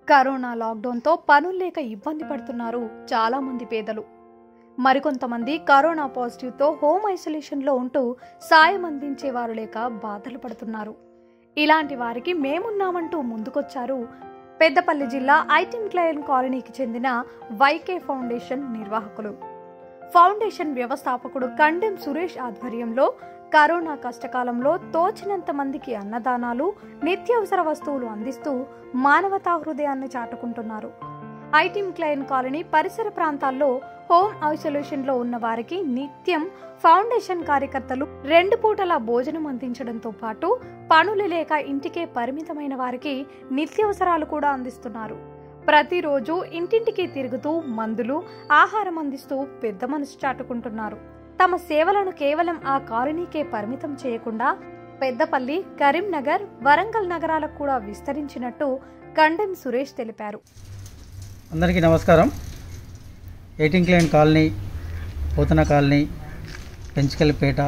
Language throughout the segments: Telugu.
కరోనా లాక్డౌన్తో పనులు లేక ఇబ్బంది పడుతున్నారు చాలా మంది పేదలు మరికొంతమంది కరోనా పాజిటివ్తో హోమ్ ఐసోలేషన్లో ఉంటూ సాయం అందించే వారు లేక బాధలు పడుతున్నారు ఇలాంటి వారికి మేమున్నామంటూ ముందుకొచ్చారు పెద్దపల్లి జిల్లా ఐటిన్ క్లయన్ కాలనీకి చెందిన వైకే ఫౌండేషన్ నిర్వాహకులు ఫౌండేషన్ వ్యవస్థాపకుడు కండెం సురేష్ ఆధ్వర్యంలో కరోనా కష్టకాలంలో తోచినంత మందికి అన్నదానాలు నిత్యావసర వస్తువులు అందిస్తూ మానవతా హృదయాన్ని చాటుకుంటున్నారు ఐటిమ్ క్లైన్ కాలనీ పరిసర ప్రాంతాల్లో హోమ్ ఐసోలేషన్లో ఉన్న వారికి నిత్యం ఫౌండేషన్ కార్యకర్తలు రెండు పూటల భోజనం అందించడంతో పాటు పనులు లేక ఇంటికే పరిమితమైన వారికి నిత్యావసరాలు కూడా అందిస్తున్నారు ప్రతిరోజు ఇంటింటికి తిరుగుతూ మందులు ఆహారం అందిస్తూ పెద్ద మనసు చాటుకుంటున్నారు తమ సేవలను కేవలం ఆ కాలనీకే పరిమితం చేయకుండా పెద్దపల్లి కరీంనగర్ వరంగల్ నగరాలకు కూడా విస్తరించినట్టు కండెం సురేష్ తెలిపారు అందరికీ నమస్కారం ఎయిటింగ్ క్లైన్ కాలనీ పోతన కాలనీ పెంచుకల్లిపేట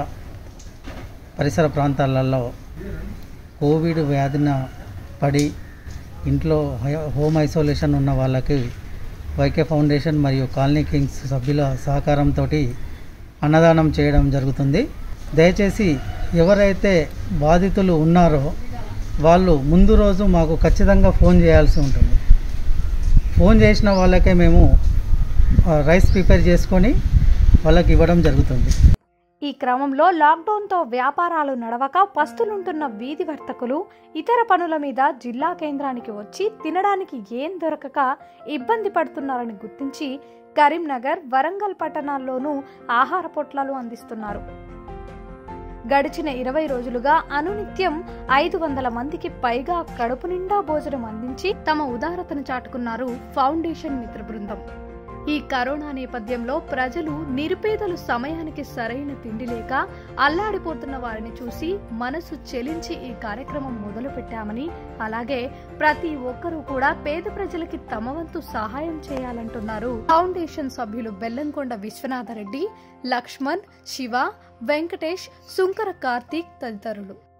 పరిసర ప్రాంతాలలో కోవిడ్ వ్యాధిన పడి ఇంట్లో హై- హోమ్ ఐసోలేషన్ ఉన్న వాళ్ళకి వైకే ఫౌండేషన్ మరియు కాలనీ కింగ్స్ సభ్యుల సహకారంతో అన్నదానం చేయడం జరుగుతుంది దయచేసి ఎవరైతే బాధితులు ఉన్నారో వాళ్ళు ముందు రోజు మాకు ఖచ్చితంగా ఫోన్ చేయాల్సి ఉంటుంది ఫోన్ చేసిన వాళ్ళకే మేము ఆ, రైస్ ప్రిపేర్ చేసుకొని వాళ్ళకి ఇవ్వడం జరుగుతుంది ఈ క్రమంలో లాక్డౌన్తో వ్యాపారాలు నడవక పస్తులుంటున్న వీధి వర్తకులు ఇతర పనుల మీద జిల్లా కేంద్రానికి వచ్చి తినడానికి ఏం దొరకక ఇబ్బంది పడుతున్నారని గుర్తించి కరీంనగర్ వరంగల్ పట్టణాల్లోనూ ఆహార పొట్లాలు అందిస్తున్నారు గడిచిన ఇరవై రోజులుగా అనునిత్యం ఐదు వందల మందికి పైగా కడుపు నిండా భోజనం అందించి తమ ఉదారతను చాటుకున్నారు ఫౌండేషన్ మిత్ర బృందం ఈ కరోనా నేపథ్యంలో ప్రజలు నిరుపేదలు సమయానికి సరైన తిండి లేక అల్లాడిపోతున్న వారిని చూసి మనసు చెలించి ఈ కార్యక్రమం మొదలు పెట్టామని అలాగే ప్రతి ఒక్కరూ కూడా పేద ప్రజలకి తమ వంతు సహాయం చేయాలంటున్నారు ఫౌండేషన్ సభ్యులు బెల్లంకొండ విశ్వనాథరెడ్డి లక్ష్మణ్ శివ వెంకటేష్ సుంకర కార్తీక్ తదితరులు